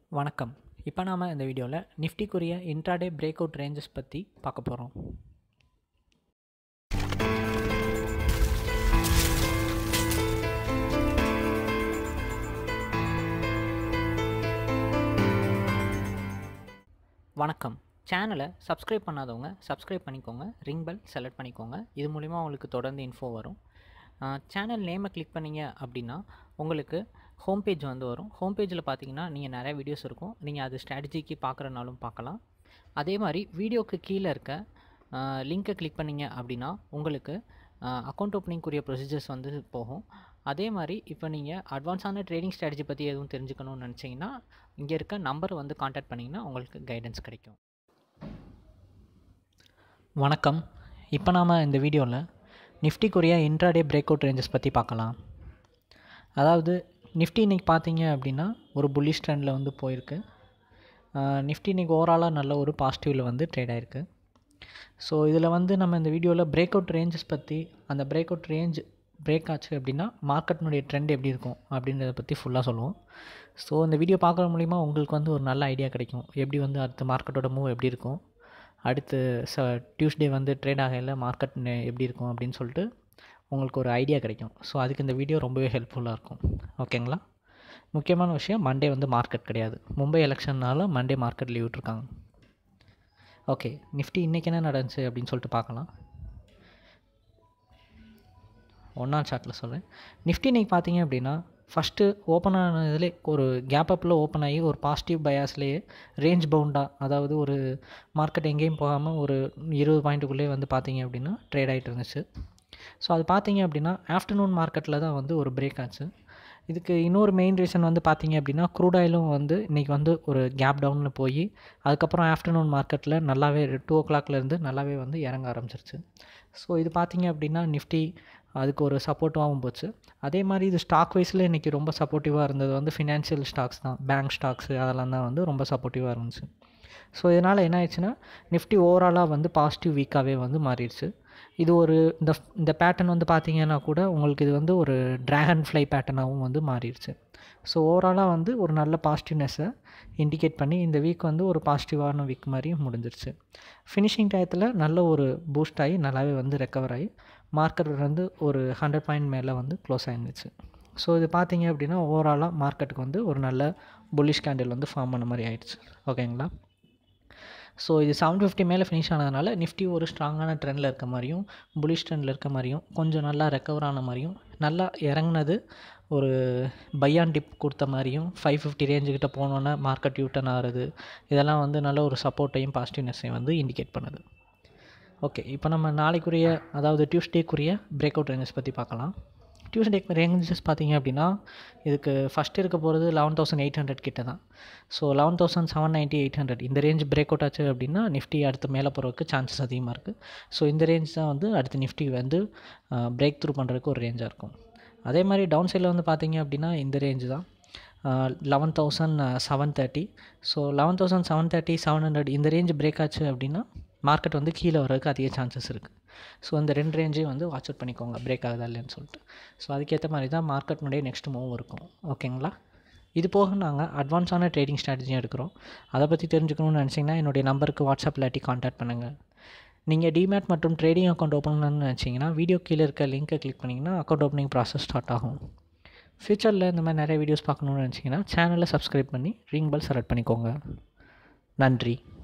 வணக்கம் இப்போ நாம் இந்த வீடியோவில் நிஃப்டிக்குரிய இன்ட்ராடே பிரேக் அவுட் ரேஞ்சஸ் பற்றி பார்க்க போகிறோம் வணக்கம் சேனலை சப்ஸ்கிரைப் பண்ணாதவங்க சப்ஸ்கிரைப் பண்ணிக்கோங்க ரிங் பெல் செலக்ட் பண்ணிக்கோங்க இது மூலிமா உங்களுக்கு தொடர்ந்து இன்ஃபோ வரும் சேனல் நேமை கிளிக் பண்ணீங்க அப்படின்னா உங்களுக்கு ஹோம் பேஜ் வந்து வரும் ஹோம் பேஜில் பார்த்தீங்கன்னா நீங்கள் நிறைய வீடியோஸ் இருக்கும் நீங்கள் அது ஸ்ட்ராட்டஜிக்கு பார்க்குறனாலும் பார்க்கலாம் அதே மாதிரி வீடியோக்கு கீழே இருக்க லிங்க்கை கிளிக் பண்ணீங்க அப்படின்னா உங்களுக்கு அக்கௌண்ட் ஓப்பனிங்குரிய ப்ரொசீஜர்ஸ் வந்து போகும் அதே மாதிரி இப்போ நீங்கள் அட்வான்ஸான ட்ரேடிங் ஸ்ட்ராட்டஜி பற்றி எதுவும் தெரிஞ்சுக்கணும்னு நினச்சிங்கன்னா இங்கே இருக்க நம்பரை வந்து காண்டாக்ட் பண்ணிங்கன்னா உங்களுக்கு கைடன்ஸ் கிடைக்கும் வணக்கம் இப்போ நாம் இந்த வீடியோவில் நிஃப்டிக்குரிய இன்ட்ராடே பிரேக் அவுட் ரேஞ்சஸ் பற்றி பார்க்கலாம் அதாவது நிஃப்டி இன்றைக்கி பார்த்தீங்க அப்படின்னா ஒரு புல்லிஷ் ட்ரெண்டில் வந்து போயிருக்கு நிஃப்டி இன்றைக்கி ஓவராலாக நல்ல ஒரு பாசிட்டிவில் வந்து ட்ரேட் ஆகிருக்கு ஸோ இதில் வந்து நம்ம இந்த வீடியோவில் பிரேக் அவுட் ரேஞ்சஸ் பற்றி அந்த பிரேக் அவுட் ரேஞ்ச் பிரேக் ஆச்சு அப்படின்னா மார்க்கெட்னுடைய ட்ரெண்ட் எப்படி இருக்கும் அப்படின்றத பற்றி ஃபுல்லாக சொல்லுவோம் ஸோ இந்த வீடியோ பார்க்குற மூலிமா உங்களுக்கு வந்து ஒரு நல்ல ஐடியா கிடைக்கும் எப்படி வந்து அடுத்த மார்க்கெட்டோட மூவ் எப்படி இருக்கும் அடுத்து ச டியூஸ்டே வந்து ட்ரேட் ஆகையில் மார்க்கெட் எப்படி இருக்கும் அப்படின்னு சொல்லிட்டு உங்களுக்கு ஒரு ஐடியா கிடைக்கும் ஸோ அதுக்கு இந்த வீடியோ ரொம்பவே ஹெல்ப்ஃபுல்லாக இருக்கும் ஓகேங்களா முக்கியமான விஷயம் மண்டே வந்து மார்க்கெட் கிடையாது மும்பை எலெக்ஷன்னால மண்டே மார்க்கெட் லீவ் விட்ருக்காங்க ஓகே நிஃப்டி இன்றைக்கி என்ன நடந்துச்சு அப்படின்னு சொல்லிட்டு பார்க்கலாம் ஒன்றாம் சார்ட்டில் சொல்கிறேன் நிஃப்டி இன்றைக்கி பார்த்தீங்க அப்படின்னா ஃபஸ்ட்டு ஓப்பன் ஆனதுலே ஒரு கேப் அப்பில் ஓப்பன் ஆகி ஒரு பாசிட்டிவ் பயாஸ்லேயே ரேஞ்ச் பவுண்டாக அதாவது ஒரு மார்க்கெட் எங்கேயும் போகாமல் ஒரு இருபது பாயிண்ட்டுக்குள்ளே வந்து பார்த்தீங்க அப்படின்னா ட்ரேட் ஆகிட்டு இருந்துச்சு ஸோ அது பார்த்தீங்க அப்படின்னா ஆஃப்டர்நூன் மார்க்கெட்டில் தான் வந்து ஒரு பிரேக் ஆச்சு இதுக்கு இன்னொரு மெயின் ரீசன் வந்து பார்த்தீங்க அப்படின்னா க்ரூட் ஆயிலும் வந்து இன்றைக்கி வந்து ஒரு கேப் டவுனில் போய் அதுக்கப்புறம் ஆஃப்டர்நூன் மார்க்கெட்டில் நல்லாவே டூ ஓ கிளாக்லேருந்து நல்லாவே வந்து இறங்க ஆரம்பிச்சிருச்சு ஸோ இது பார்த்தீங்க அப்படின்னா நிஃப்டி அதுக்கு ஒரு சப்போர்ட்டிவாகவும் போச்சு அதே மாதிரி இது ஸ்டாக் வைஸில் இன்றைக்கி ரொம்ப சப்போர்ட்டிவாக இருந்தது வந்து ஃபினான்ஷியல் ஸ்டாக்ஸ் தான் பேங்க் ஸ்டாக்ஸ் அதெல்லாம் தான் வந்து ரொம்ப சப்போர்ட்டிவாக இருந்துச்சு ஸோ இதனால் என்ன ஆயிடுச்சுன்னா நிஃப்டி ஓவராலாக வந்து பாசிட்டிவ் வீக்காகவே வந்து மாறிடுச்சு இது ஒரு இந்த இந்த பேட்டர்ன் வந்து பார்த்தீங்கன்னா கூட உங்களுக்கு இது வந்து ஒரு ட்ராகன் ஃப்ளை பேட்டர்னாகவும் வந்து மாறிடுச்சு ஸோ ஓவராலாக வந்து ஒரு நல்ல பாசிட்டிவ்னஸை இண்டிகேட் பண்ணி இந்த வீக் வந்து ஒரு பாசிட்டிவான வீக் மாதிரி முடிஞ்சிருச்சு ஃபினிஷிங் டயத்தில் நல்ல ஒரு பூஸ்ட் ஆகி நல்லாவே வந்து ரெக்கவர் ஆகி மார்க்கெட் வந்து ஒரு ஹண்ட்ரட் பாயிண்ட் மேலே வந்து க்ளோஸ் ஆகிருந்துச்சு ஸோ இது பார்த்தீங்க அப்படின்னா ஓவராலாக மார்க்கெட்டுக்கு வந்து ஒரு நல்ல புல்லிஷ் கேண்டில் வந்து ஃபார்ம் பண்ண மாதிரி ஆயிடுச்சு ஓகேங்களா ஸோ இது செவன் ஃபிஃப்டி மேலே ஃபினிஷ் ஆனதுனால நிஃப்டி ஒரு ஸ்ட்ராங்கான ட்ரெண்டில் இருக்க மாதிரியும் புலிஷ் ட்ரெண்டில் இருக்க மாதிரியும் கொஞ்சம் நல்லா ரெக்கவர் ஆன மாதிரியும் நல்லா இறங்குனது ஒரு பையான் டிப் கொடுத்த மாதிரியும் ஃபைவ் ஃபிஃப்டி ரேஞ்சுக்கிட்ட போனோன்னே மார்க்கெட் யூட்டன் ஆகிறது இதெல்லாம் வந்து நல்ல ஒரு சப்போர்ட்டையும் பாசிட்டிவ்னஸையும் வந்து இண்டிகேட் பண்ணுது ஓகே இப்போ நம்ம நாளைக்குரிய அதாவது டியூஸ்டேக்குரிய பிரேக் அவுட் ரேஞ்சஸ் பற்றி பார்க்கலாம் டியூஸ்டே ரேஞ்சஸ் பார்த்தீங்க அப்படின்னா இதுக்கு ஃபஸ்ட் இருக்க போகிறது லெவன் தௌசண்ட் எயிட் ஹண்ட்ரட் கிட்ட தான் so eleven thousand seven ninety eight hundred இந்த ரேஞ்ச் பிரேக் அவுட் ஆச்சு அப்படின்னா நிஃப்டி அடுத்து மேலே போகிறதுக்கு சான்சஸ் அதிகமாக இருக்குது ஸோ இந்த ரேஞ்ச் தான் வந்து அடுத்து நிஃப்டி வந்து பிரேக் த்ரூ பண்ணுறதுக்கு ஒரு ரேஞ்சாக இருக்கும் அதே மாதிரி டவுன் சைடில் வந்து பார்த்தீங்க அப்படின்னா இந்த ரேஞ்சு தான் eleven thousand seven thirty so eleven thousand seven thirty seven hundred இந்த ரேஞ்ச் பிரேக் ஆச்சு அப்படின்னா மார்க்கெட் வந்து கீழே வரதுக்கு அதிக சான்சஸ் இருக்குது ஸோ இந்த ரெண்டு ரேஞ்சையும் வந்து வாட்ச் அவுட் பண்ணிக்கோங்க பிரேக் ஆகுதா இல்லைன்னு சொல்லிட்டு ஸோ அதுக்கேற்ற மாதிரி தான் மார்க்கெட்னுடைய நெக்ஸ்ட் மூவ் இருக்கும் ஓகேங்களா இது போக நாங்கள் அட்வான்ஸான ட்ரேடிங் ஸ்ட்ராட்டஜியும் எடுக்கிறோம் அதை பற்றி தெரிஞ்சுக்கணும்னு நினச்சிங்கன்னா என்னுடைய நம்பருக்கு வாட்ஸ்அப் இல்லாட்டி கான்டாக்ட் பண்ணுங்கள் நீங்கள் டிமேட் மற்றும் ட்ரேடிங் அக்கௌண்ட் ஓப்பன் பண்ணணும்னு நினச்சிங்கன்னா வீடியோ கீழே இருக்க லிங்க்கை கிளிக் பண்ணிங்கன்னா அக்கௌண்ட் ஓப்பனிங் ப்ராசஸ் ஸ்டார்ட் ஆகும் ஃப்யூச்சரில் இந்த மாதிரி நிறைய வீடியோஸ் பார்க்கணுன்னு நினச்சிங்கன்னா சேனலை சப்ஸ்கிரைப் பண்ணி ரிங் பெல் செலக்ட் பண்ணிக்கோங்க நன்றி